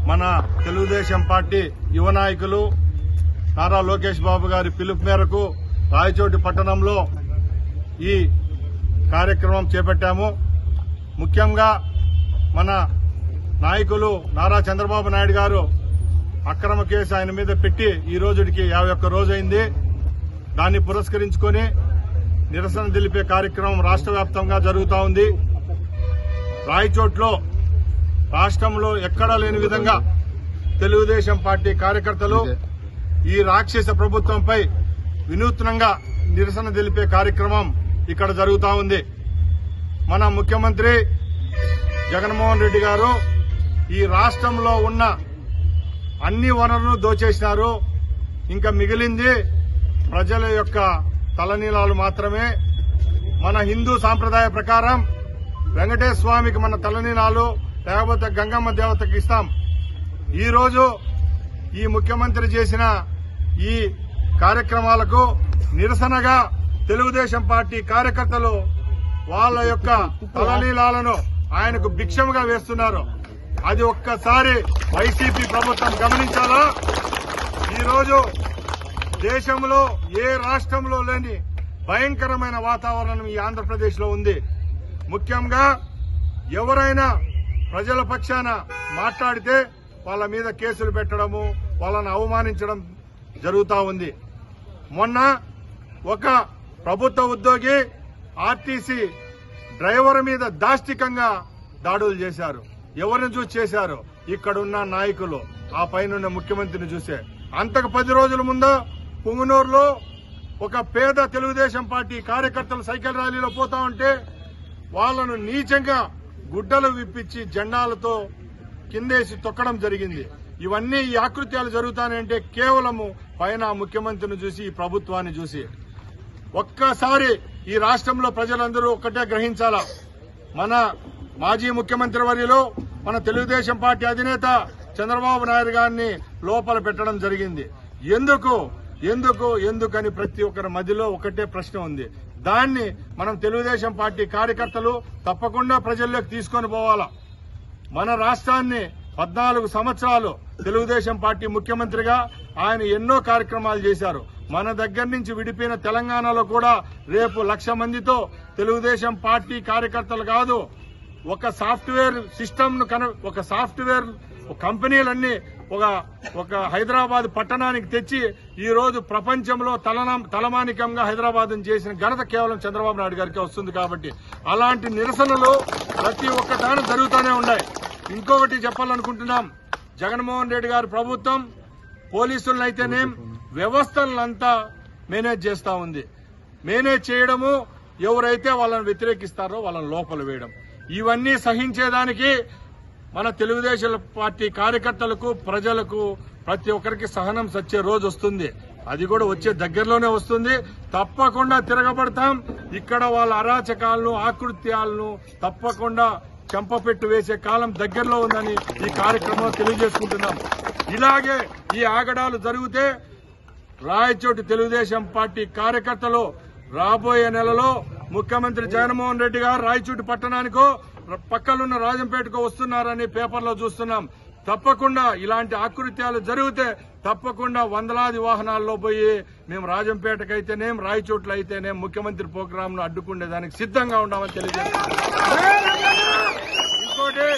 మన తెలుగుదేశం పార్టీ యువ నాయకులు నారా లోకేష్ బాబు గారి పిలుపు మేరకు రాయచోటి పట్టణంలో ఈ కార్యక్రమం చేపట్టాము ముఖ్యంగా మన నాయకులు నారా చంద్రబాబు నాయుడు గారు అక్రమ కేసు ఆయన మీద పెట్టి ఈ రోజుకి యాభై ఒక్క రోజైంది దాన్ని పురస్కరించుకొని నిరసన తెలిపే కార్యక్రమం రాష్ట్ర వ్యాప్తంగా జరుగుతూ ఉంది రాయచోట్లో రాష్ట్రంలో ఎక్కడా లేని విధంగా తెలుగుదేశం పార్టీ కార్యకర్తలు ఈ రాక్షస ప్రభుత్వంపై వినూత్నంగా నిరసన తెలిపే కార్యక్రమం ఇక్కడ జరుగుతూ ఉంది మన ముఖ్యమంత్రి జగన్మోహన్ రెడ్డి గారు ఈ రాష్ట్రంలో ఉన్న అన్ని వనరులను దోచేసినారు ఇంకా మిగిలింది ప్రజల యొక్క తలనీలాలు మాత్రమే మన హిందూ సాంప్రదాయ ప్రకారం వెంకటేశ్వర స్వామికి మన తలనీలాలు లేకపోతే గంగమ్మ దేవతకి ఇస్తాం ఈ రోజు ఈ ముఖ్యమంత్రి చేసిన ఈ కార్యక్రమాలకు నిరసనగా తెలుగుదేశం పార్టీ కార్యకర్తలు వాళ్ళ యొక్క తలనీలాలను ఆయనకు భిక్షముగా వేస్తున్నారు అది ఒక్కసారి వైసీపీ ప్రభుత్వం గమనించాలా ఈ రోజు దేశంలో ఏ రాష్ట్రంలో లేని భయంకరమైన వాతావరణం ఈ ఆంధ్రప్రదేశ్ లో ఉంది ముఖ్యంగా ఎవరైనా ప్రజల పక్షాన మాట్లాడితే వాళ్ళ మీద కేసులు పెట్టడము వాళ్ళని అవమానించడం జరుగుతా ఉంది మొన్న ఒక ప్రభుత్వ ఉద్యోగి ఆర్టీసీ డ్రైవర్ మీద దాష్టికంగా దాడులు చేశారు ఎవరిని చూసి చేశారు ఇక్కడున్న నాయకులు ఆ పైన ముఖ్యమంత్రిని చూసే అంతకు పది రోజుల ముందు పుంగనూరులో ఒక పేద తెలుగుదేశం పార్టీ కార్యకర్తలు సైకిల్ ర్యాలీలో పోతా ఉంటే వాళ్ళను నీచంగా గుడ్డలు విప్పించి జెండాలతో కిందేసి తొక్కడం జరిగింది ఇవన్నీ ఈ ఆకృత్యాలు జరుగుతానంటే కేవలము పైన ముఖ్యమంత్రిని చూసి ఈ ప్రభుత్వాన్ని చూసి ఒక్కసారి ఈ రాష్ట్రంలో ప్రజలందరూ ఒక్కటే గ్రహించాలా మన మాజీ ముఖ్యమంత్రి వర్యులు మన తెలుగుదేశం పార్టీ అధినేత చంద్రబాబు నాయుడు గారిని లోపల పెట్టడం జరిగింది ఎందుకు ఎందుకు ఎందుకని ప్రతి ఒక్కరి మధ్యలో ఒకటే ప్రశ్న ఉంది దాన్ని మనం తెలుగుదేశం పార్టీ కార్యకర్తలు తప్పకుండా ప్రజల్లోకి తీసుకొని పోవాలా మన రాష్ట్రాన్ని పద్నాలుగు సంవత్సరాలు తెలుగుదేశం పార్టీ ముఖ్యమంత్రిగా ఆయన ఎన్నో కార్యక్రమాలు చేశారు మన దగ్గర నుంచి విడిపోయిన తెలంగాణలో కూడా రేపు లక్ష మందితో తెలుగుదేశం పార్టీ కార్యకర్తలు కాదు ఒక సాఫ్ట్వేర్ సిస్టమ్ ను కన ఒక సాఫ్ట్వేర్ కంపెనీలన్నీ ఒక ఒక హైదరాబాద్ పట్టణానికి తెచ్చి ఈ రోజు ప్రపంచంలో తలనా తలమానికంగా హైదరాబాద్ చేసిన ఘనత కేవలం చంద్రబాబు నాయుడు గారికి వస్తుంది కాబట్టి అలాంటి నిరసనలు ప్రతి ఒక్క తాను జరుగుతూనే ఉన్నాయి ఇంకొకటి చెప్పాలనుకుంటున్నాం జగన్మోహన్ రెడ్డి గారి ప్రభుత్వం పోలీసులనైతేనేం వ్యవస్థలంతా మేనేజ్ చేస్తా ఉంది మేనేజ్ చేయడము ఎవరైతే వాళ్ళని వ్యతిరేకిస్తారో వాళ్ళని లోపల వేయడం ఇవన్నీ సహించేదానికి మన తెలుగుదేశం పార్టీ కార్యకర్తలకు ప్రజలకు ప్రతి ఒక్కరికి సహనం సచ్చే రోజు వస్తుంది అది కూడా వచ్చే దగ్గరలోనే వస్తుంది తప్పకుండా తిరగబడతాం ఇక్కడ వాళ్ళ అరాచకాలను ఆకృత్యాలను తప్పకుండా చెంపపెట్టు వేసే కాలం దగ్గరలో ఉందని ఈ కార్యక్రమంలో తెలియజేసుకుంటున్నాం ఇలాగే ఈ ఆగడాలు జరిగితే రాయచోటి తెలుగుదేశం పార్టీ కార్యకర్తలు రాబోయే నెలలో ముఖ్యమంత్రి జగన్మోహన్ రెడ్డి గారు రాయచోటి పట్టణానికో ర- పక్కలున్న రాజంపేటకో వస్తున్నారని పేపర్లో చూస్తున్నాం తప్పకుండా ఇలాంటి ఆకృత్యాలు జరిగితే తప్పకుండా వందలాది వాహనాల్లో పోయి మేము రాజంపేటకైతేనేం రాయచోట్ల అయితేనేం ముఖ్యమంత్రి ప్రోగ్రాంను అడ్డుకునేదానికి సిద్ధంగా ఉన్నామని తెలియజేస్తున్నాం ఇంకోటి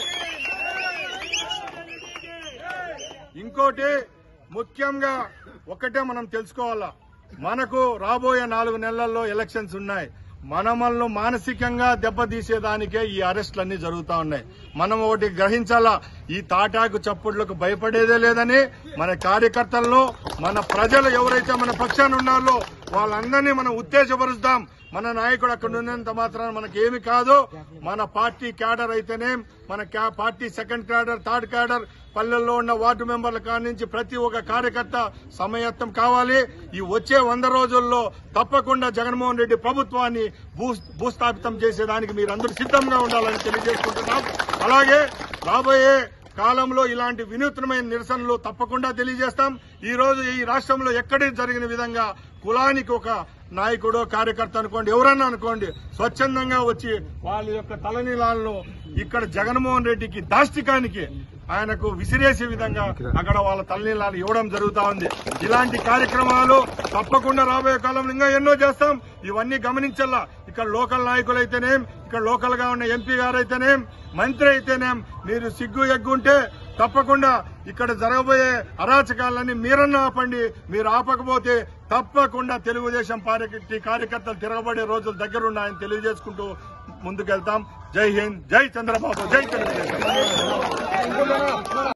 ఇంకోటి ముఖ్యంగా ఒకటే మనం తెలుసుకోవాలా మనకు రాబోయే నాలుగు నెలల్లో ఎలక్షన్స్ ఉన్నాయి మనమల్ని మానసికంగా దెబ్బతీసేదానికే ఈ అరెస్టులన్నీ జరుగుతా ఉన్నాయి మనం ఒకటి గ్రహించాలా ఈ తాటాకు చప్పుడులకు భయపడేదే లేదని మన కార్యకర్తలను మన ప్రజలు ఎవరైతే మన పక్షాన ఉన్నారో వాళ్ళందరినీ మనం ఉత్తేజపరుస్తాం మన నాయకుడు అక్కడ ఉన్నంత మాత్రాన మనకి ఏమి కాదు మన పార్టీ క్యాడర్ అయితేనే మన క్యా- party second cadre third cadre పల్లెల్లో ఉన్న వార్డు మెంబర్ల కాడి నుంచి ప్రతి ఒక్క కార్యకర్త సమయత్తం కావాలి ఈ వచ్చే వంద రోజుల్లో తప్పకుండా జగన్మోహన్ రెడ్డి ప్రభుత్వాన్ని భూ భూస్థాపితం చేసేదానికి మీరందరూ సిద్ధంగా ఉండాలని తెలియజేసుకుంటున్నాం అలాగే రాబోయే కాలంలో ఇలాంటి వినూత్నమైన నిరసనలు తప్పకుండా తెలియజేస్తాం ఈ రోజు ఈ రాష్ట్రంలో ఎక్కడి జరిగిన విధంగా కులానికి ఒక నాయకుడు కార్యకర్త అనుకోండి ఎవరన్నా అనుకోండి స్వచ్ఛందంగా వచ్చి వాళ్ళ యొక్క తలనీలాలను ఇక్కడ జగన్మోహన్ రెడ్డికి దాష్టికానికి ఆయనకు విసిరేసే విధంగా అక్కడ వాళ్ళ తల్లిలాలు ఇవ్వడం జరుగుతా ఉంది ఇలాంటి కార్యక్రమాలు తప్పకుండా రాబోయే కాలంలో ఇంకా ఎన్నో చేస్తాం ఇవన్నీ గమనించాలా ఇక్కడ లోకల్ నాయకులు అయితేనేం ఇక్కడ లోకల్ గా ఉన్న ఎంపీ గారు అయితేనేం మంత్రి అయితేనేం మీరు సిగ్గు ఎగ్గుంటే తప్పకుండా ఇక్కడ జరగబోయే అరాచకాలన్నీ మీరన్నా ఆపండి మీరు ఆపకపోతే తప్పకుండా తెలుగుదేశం పార్టీ కార్యకర్తలు తిరగబడే రోజులు దగ్గరున్నాయని తెలియజేసుకుంటూ ముందుకెళ్తాం జై హింద్ జై చంద్రబాబు జై తెలుగుదేశం